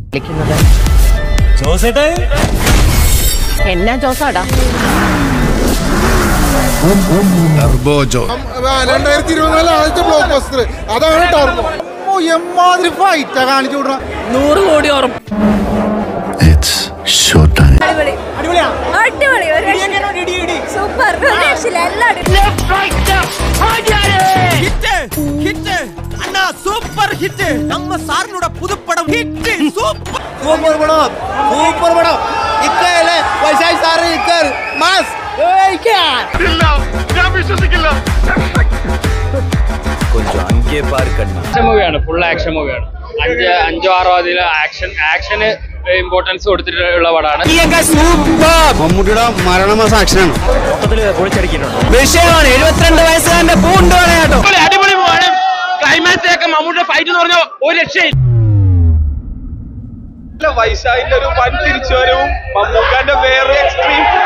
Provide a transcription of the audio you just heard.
വിളിക്കുന്നത് ജോസേട്ടേ എന്നാ ജോസാടാ ടർബോജോ രണ്ടായിരത്തി ഇരുപത്തിനാല് ആദ്യത്തെ ബ്ലോക്ക് ബസ്റ്റർ അതാണ് ടർബോ ഓ എമ്മാതിരി ഫൈറ്റാ കാണിച്ചു വിടുന്ന നൂറ് കോടി ഉറപ്പ് ഇറ്റ്സ് ഷോ ടൈം അടിപൊളി ഒരു രക്ഷയില്ല. സൂപ്പർ ഒരു രക്ഷയില്ല എല്ലാം അടിപൊളി. സൂപ്പർ പടം സൂപ്പർ പടം ഇക്കല്ലേ വൈശാഖ് സാറ് ഇക്കർ മാസ് ആക്ഷൻ മൂവിയാണ് ഫുൾ ആക്ഷൻ മൂവിയാണ് അഞ്ച് അഞ്ചോ ആറോ അതിൽ ആക്ഷൻ ആക്ഷന് ഇമ്പോർട്ടൻസ് കൊടുത്തിട്ടുള്ള പടമാണ് മമ്മൂട്ടിയുടെ മരണമാസ ആക്ഷനാണ് വിഷയമാണ് എഴുപത്തിരണ്ട് വയസ്സുകാരന്റെ പൂണ്ട് കേട്ടോ അടിപൊളി മൂവാണ് ക്ലൈമാക്സിലൊക്കെ മമ്മൂട്ടിയുടെ ഫൈറ്റ് എന്ന് പറഞ്ഞാൽ ഒരു രക്ഷയില്ല വൈശാഖിന്റെ ഒരു വൻ തിരിച്ചുവരവും മമ്മൂക്കാന്റെ വേറെ എക്സ്ട്രീം